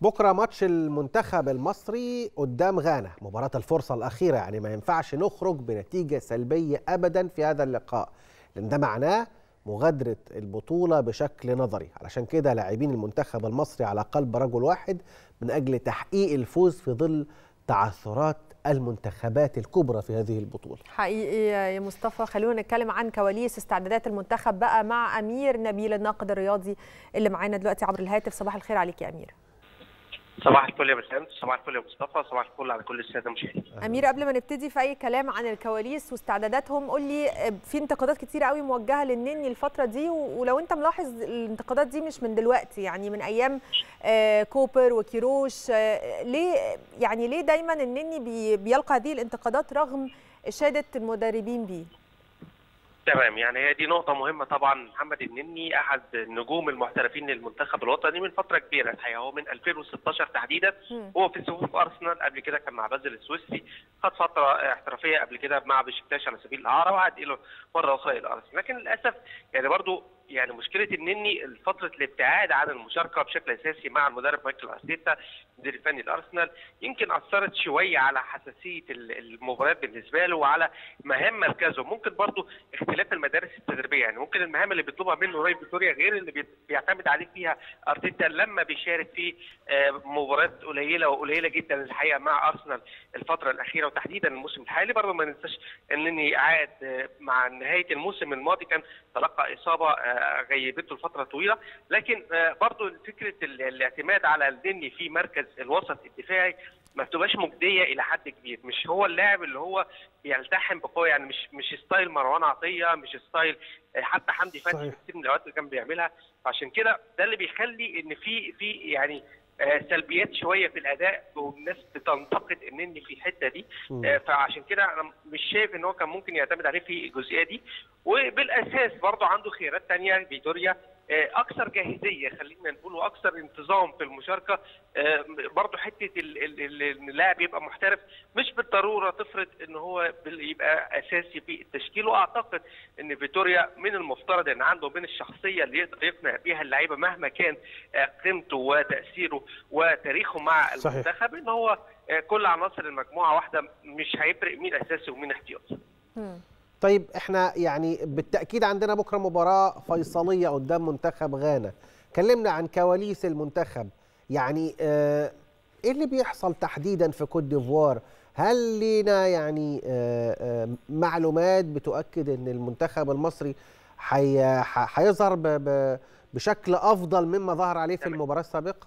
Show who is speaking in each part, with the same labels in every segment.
Speaker 1: بكره ماتش المنتخب المصري قدام غانا مباراه الفرصه الاخيره يعني ما ينفعش نخرج بنتيجه سلبيه ابدا في هذا اللقاء لان ده معناه مغادره البطوله بشكل نظري علشان كده لاعبين المنتخب المصري على قلب رجل واحد من اجل تحقيق الفوز في ظل تعثرات المنتخبات الكبرى في هذه البطوله
Speaker 2: حقيقي يا مصطفى خلونا نتكلم عن كواليس استعدادات المنتخب بقى مع امير نبيل الناقد الرياضي اللي معانا دلوقتي عبر الهاتف صباح الخير عليك يا امير
Speaker 3: صباح الفل يا بسام صباح الفل يا مصطفى صباح الفل على كل الساده المشاهدين
Speaker 2: امير قبل ما نبتدي في اي كلام عن الكواليس واستعداداتهم قول لي في انتقادات كتير قوي موجهه للنني الفتره دي ولو انت ملاحظ الانتقادات دي مش من دلوقتي يعني من ايام كوبر وكيروش ليه يعني ليه دايما النني بيلقى هذه الانتقادات رغم اشاده المدربين بيه
Speaker 3: تمام يعني هي دي نقطة مهمة طبعا محمد النني أحد النجوم المحترفين للمنتخب الوطني من فترة كبيرة الحقيقة هو من 2016 تحديدا هو في صفوف أرسنال قبل كده كان مع بازل السويسري خد فترة احترافية قبل كده مع بشكتاش على سبيل الإعارة وعاد له مرة أخرى إلى أرسنال لكن للأسف يعني برضو يعني مشكله النني فتره الابتعاد عن المشاركه بشكل اساسي مع المدرب مايكل ارتيتا المدير الفني الارسنال يمكن اثرت شويه على حساسيه المباريات بالنسبه له وعلى مهام مركزه ممكن برضو اختلاف المدارس التدريبيه يعني ممكن المهام اللي بيطلبها منه راي فيكتوريا غير اللي بيعتمد عليه فيها ارتيتا لما بيشارك في مباريات قليله وقليله جدا الحقيقه مع ارسنال الفتره الاخيره وتحديدا الموسم الحالي برضه ما ننساش انني قاعد مع نهايه الموسم الماضي كان تلقى اصابه غيبته لفتره طويله لكن برضه فكره الاعتماد على النني في مركز الوسط الدفاعي ما بتبقاش مجديه الى حد كبير مش هو اللاعب اللي هو بيلتحم بقوه يعني مش مش ستايل مروان عطيه مش ستايل حتى حمدي فتحي في كتير من الاوقات اللي كان بيعملها عشان كده ده اللي بيخلي ان في في يعني سلبيات شويه في الاداء والناس بتنتقد النني في الحته دي فعشان كده انا مش شايف ان هو كان ممكن يعتمد عليه في الجزئيه دي وبالاساس برضه عنده خيارات ثانيه فيتوريا اكثر جاهزيه خلينا نقول واكثر انتظام في المشاركه برضه حته اللاعب يبقى محترف مش بالضروره تفرض ان هو يبقى اساسي في التشكيل واعتقد ان فيتوريا من المفترض ان عنده من الشخصيه اللي يقدر يقنع بيها اللعيبه مهما كان قيمته وتاثيره وتاريخه مع المنتخب ان هو كل عناصر المجموعه واحده مش هيفرق مين اساسي ومين احتياطي.
Speaker 1: طيب احنا يعني بالتاكيد عندنا بكره مباراه فيصليه قدام منتخب غانا كلمنا عن كواليس المنتخب يعني اه ايه اللي بيحصل تحديدا في كوت ديفوار هل لينا يعني اه اه معلومات بتؤكد ان المنتخب المصري هيظهر بشكل افضل مما ظهر عليه في المباراه السابقه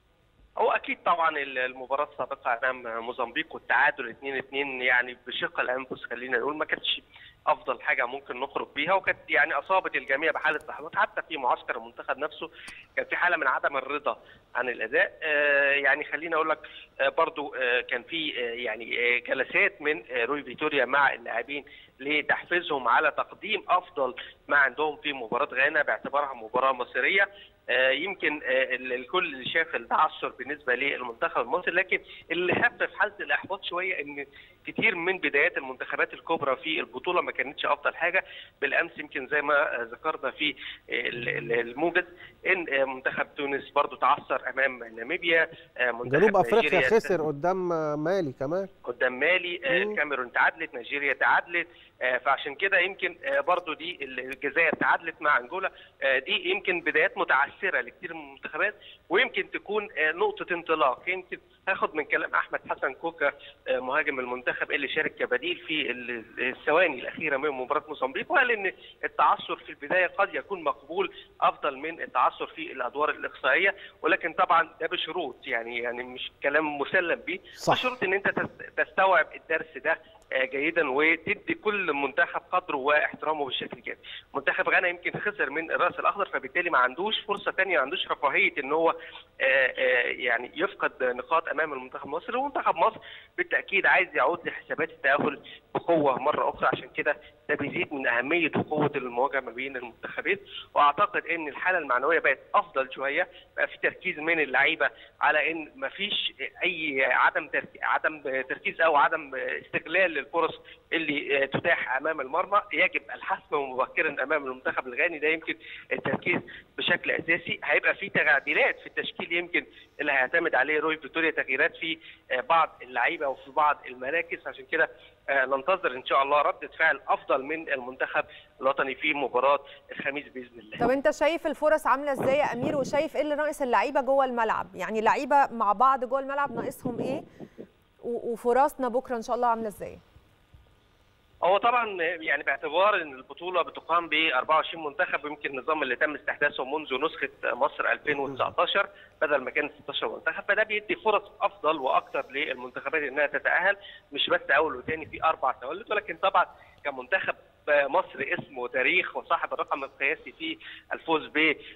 Speaker 3: هو اكيد طبعا المباراه السابقه امام موزمبيق والتعادل 2 2 يعني بشق الانفس خلينا نقول ما كانتش افضل حاجه ممكن نخرج بيها وكانت يعني اصابت الجميع بحاله احباط حتى في معسكر المنتخب نفسه كان في حاله من عدم الرضا عن الاداء آه يعني خليني اقول لك آه برضو آه كان في يعني جلسات من روي فيتوريا مع اللاعبين لتحفيزهم على تقديم افضل ما عندهم في مباراه غانا باعتبارها مباراه مصيريه يمكن الكل شاف التعثر بالنسبه للمنتخب المصري لكن اللي خفف حاله الاحباط شويه ان كتير من بدايات المنتخبات الكبرى في البطوله ما كانتش افضل حاجه بالامس يمكن زي ما ذكرنا في الموجز ان منتخب تونس برضو تعثر امام ناميبيا
Speaker 1: جنوب افريقيا خسر قدام مالي كمان
Speaker 3: قدام مالي الكاميرون تعادلت نيجيريا تعادلت فعشان كده يمكن برضو دي الجزائر تعادلت مع انجولا دي يمكن بدايات متعثره لكثير من المنتخبات ويمكن تكون نقطه انطلاق يمكن هاخد من كلام احمد حسن كوكا مهاجم المنتخب اللي شارك كبديل في الثواني الاخيره من مباراه موزمبيق وقال ان التعثر في البدايه قد يكون مقبول افضل من التعثر في الادوار الاقصائيه ولكن طبعا ده بشروط يعني يعني مش كلام مسلم به بشروط ان انت تستوعب الدرس ده جيدا وتدي كل منتخب قدره واحترامه بالشكل الكافي. منتخب غانا يمكن خسر من الراس الاخضر فبالتالي ما عندوش فرصه ثانيه ما عندوش رفاهيه ان هو يعني يفقد نقاط امام المنتخب المصري ومنتخب مصر بالتاكيد عايز يعود لحسابات التاهل بقوه مره اخرى عشان كده ده بيزيد من اهميه وقوه المواجهه ما بين المنتخبين واعتقد ان الحاله المعنويه بقت افضل شويه بقى في تركيز من اللعيبه على ان ما فيش اي عدم تركيز عدم تركيز او عدم استغلال للفرص اللي تتاح امام المرمى يجب الحسم مبكرا امام المنتخب الغاني ده يمكن التركيز بشكل اساسي هيبقى في تعديلات في التشكيل البديل يمكن اللي هيعتمد عليه روي فيتوريا تغييرات في بعض اللعيبه وفي بعض المراكز عشان كده ننتظر ان شاء الله رده فعل افضل من المنتخب الوطني في مباراه الخميس باذن الله.
Speaker 2: طب انت شايف الفرص عامله ازاي يا امير وشايف ايه اللي ناقص اللعيبه جوه الملعب؟ يعني لعيبه مع بعض جوه الملعب ناقصهم ايه؟ وفرصنا بكره ان شاء الله عامله ازاي؟
Speaker 3: هو طبعا يعني باعتبار ان البطوله بتقام ب 24 منتخب ويمكن النظام اللي تم استحداثه منذ نسخه مصر 2019 بدل ما كان 16 منتخب فده بيدي فرص افضل واكثر للمنتخبات انها تتاهل مش بس اول وثاني في اربع تولد ولكن طبعا كمنتخب مصر اسم وتاريخ وصاحب الرقم القياسي في الفوز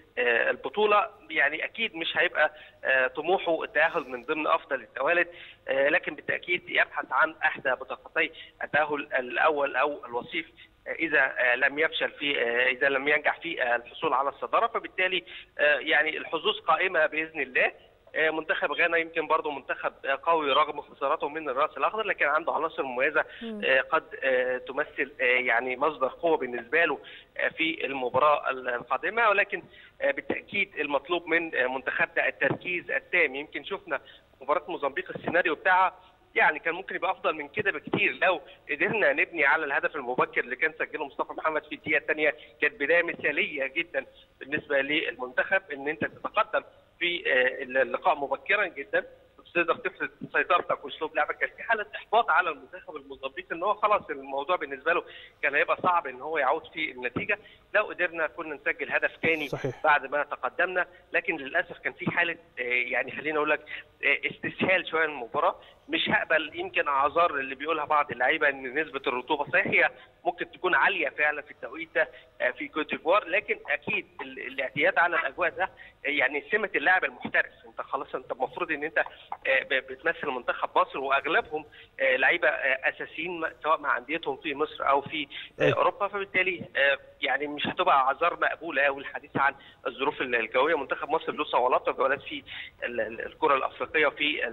Speaker 3: بالبطوله يعني اكيد مش هيبقى طموحه التاهل من ضمن افضل التوالد لكن بالتاكيد يبحث عن احدى بطاقتي التاهل الاول او الوصيف اذا لم يفشل في اذا لم ينجح في الحصول على الصداره فبالتالي يعني الحظوظ قائمه باذن الله منتخب غانا يمكن برضه منتخب قوي رغم خسارته من الراس الاخضر لكن عنده عناصر مميزه قد تمثل يعني مصدر قوه بالنسبه له في المباراه القادمه ولكن بالتاكيد المطلوب من منتخبنا التركيز التام يمكن شفنا مباراه موزمبيق السيناريو بتاعها يعني كان ممكن يبقى افضل من كده بكتير لو قدرنا نبني على الهدف المبكر اللي كان سجله مصطفى محمد في الدقيقه الثانيه كانت بدايه مثاليه جدا بالنسبه للمنتخب ان انت تتقدم في اللقاء مبكرا جدا تقدر تفرض سيطرتك واسلوب لعبك كان في حاله احباط على المنتخب الموزمبيقي ان هو خلاص الموضوع بالنسبه له كان هيبقى صعب ان هو يعود في النتيجه لو قدرنا كنا نسجل هدف ثاني بعد ما تقدمنا لكن للاسف كان في حاله يعني خليني اقول لك استسهال شويه من المباراه مش هقبل يمكن اعذار اللي بيقولها بعض اللعيبه ان نسبه الرطوبه صحيح هي ممكن تكون عاليه فعلا في التوقيت ده في كوت ديفوار لكن اكيد الاعتياد على الاجواء ده يعني سمه اللاعب المحترف انت خلاص انت المفروض ان انت بتمثل منتخب مصر واغلبهم لعيبه اساسيين سواء مع انديتهم في مصر او في اوروبا فبالتالي يعني مش هتبقى اعذار مقبوله والحديث عن الظروف الجويه منتخب مصر له صولات وجولات في الكره الافريقيه وفي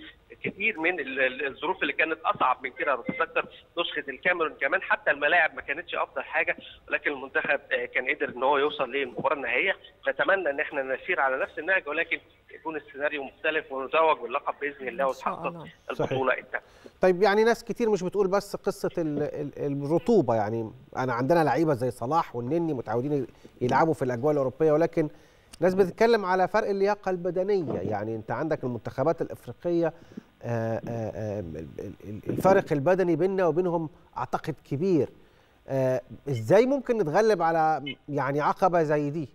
Speaker 3: كثير من الظروف اللي كانت اصعب من كده بتذكر نسخه الكاميرون كمان حتى الملاعب ما كانتش افضل حاجه ولكن المنتخب كان قدر ان هو يوصل للمباراه النهائيه نتمنى ان احنا نسير على نفس النهج ولكن يكون السيناريو مختلف ونتوج باللقب باذن الله ونحقق البطوله التامه.
Speaker 1: طيب يعني ناس كتير مش بتقول بس قصه الرطوبه يعني انا عندنا لعيبه زي صلاح والنني متعودين يلعبوا في الاجواء الاوروبيه ولكن ناس بتتكلم على فرق اللياقه البدنيه يعني انت عندك المنتخبات الافريقيه آآ آآ الفارق البدني بيننا وبينهم اعتقد كبير ازاي ممكن نتغلب على يعني عقبه زي دي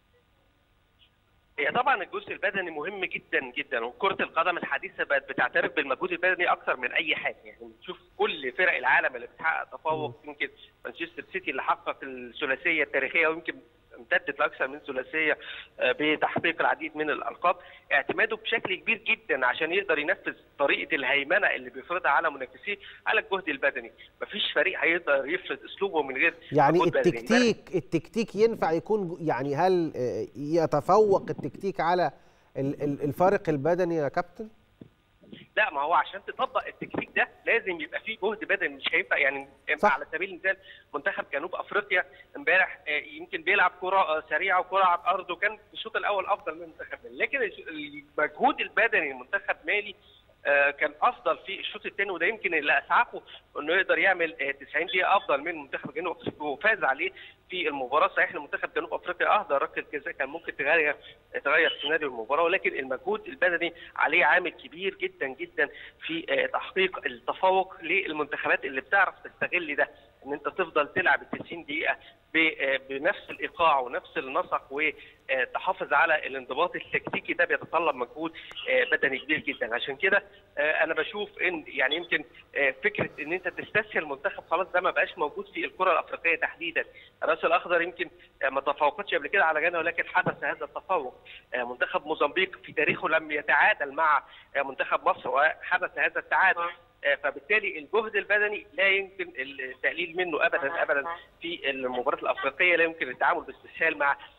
Speaker 3: هي طبعا الجزء البدني مهم جدا جدا وكره القدم الحديثه بقت بتعترف بالمجهود البدني اكثر من اي حاجه يعني بتشوف كل فرق العالم اللي بتحقق تفوق يمكن مانشستر سيتي اللي حقق الثلاثيه التاريخيه ويمكن امتدت لاكثر من ثلاثيه بتحقيق العديد من الالقاب اعتماده بشكل كبير جدا عشان يقدر ينفذ طريقه الهيمنه اللي بيفرضها على منافسيه على الجهد البدني مفيش فريق هيقدر يفرض اسلوبه من غير
Speaker 1: يعني التكتيك بدني. التكتيك ينفع يكون يعني هل يتفوق التكتيك على الفارق البدني يا كابتن
Speaker 3: لا ما هو عشان تطبق التكتيك ده لازم يبقى فيه جهد بدني مش هينفع يعني صح. على سبيل المثال منتخب جنوب افريقيا امبارح يمكن بيلعب كره سريعه وكره على الارض وكان في الشوط الاول افضل من منتخب مالي لكن المجهود البدني لمنتخب مالي كان افضل في الشوط الثاني وده يمكن اللي اسعفه انه يقدر يعمل 90 دقيقه افضل من منتخب جنوب افريقيا وفاز عليه في المباراه صحيح المنتخب جنوب افريقيا اهدى ركله جزاء كان ممكن تغير تغير سيناريو المباراه ولكن المجهود البدني عليه عامل كبير جدا جدا في تحقيق التفوق للمنتخبات اللي بتعرف تستغل ده ان انت تفضل تلعب ال 90 دقيقه بنفس الايقاع ونفس النسق وتحافظ على الانضباط التكتيكي ده بيتطلب مجهود بدني كبير جدا عشان كده انا بشوف ان يعني يمكن فكره ان انت تستسهل منتخب خلاص ده ما بقاش موجود في الكره الافريقيه تحديدا الراس الاخضر يمكن ما تفوقتش قبل كده على غانا ولكن حدث هذا التفوق منتخب موزمبيق في تاريخه لم يتعادل مع منتخب مصر وحدث هذا التعادل فبالتالي الجهد البدني لا يمكن التقليل منه ابدا ابدا في المباريات الافريقيه لا يمكن التعامل باستسهال مع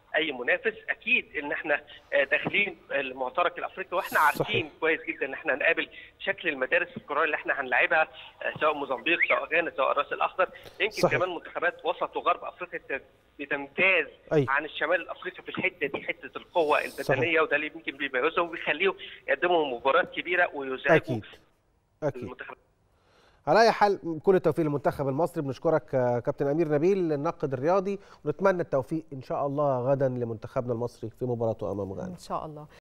Speaker 3: اي منافس اكيد ان احنا داخلين المعترك الافريقي واحنا عارفين
Speaker 1: صحيح.
Speaker 3: كويس جدا ان احنا هنقابل شكل المدارس الكرويه اللي احنا هنلاعبها سواء موزمبيق سواء غانا سواء الراس الاخضر يمكن
Speaker 1: صحيح.
Speaker 3: كمان منتخبات وسط وغرب افريقيا بتمتاز
Speaker 1: أيوة.
Speaker 3: عن الشمال الافريقي في الحته دي حته القوه البدنيه
Speaker 1: صحيح.
Speaker 3: وده اللي يمكن بيميزهم وبيخليهم يقدموا مباريات كبيره ويزعجوا
Speaker 1: اكيد اكيد
Speaker 3: المنتخب
Speaker 1: على اي حال كل التوفيق للمنتخب المصري بنشكرك آه، كابتن امير نبيل الناقد الرياضي ونتمنى التوفيق ان شاء الله غدا لمنتخبنا المصري في مباراته امام غانا
Speaker 2: ان شاء الله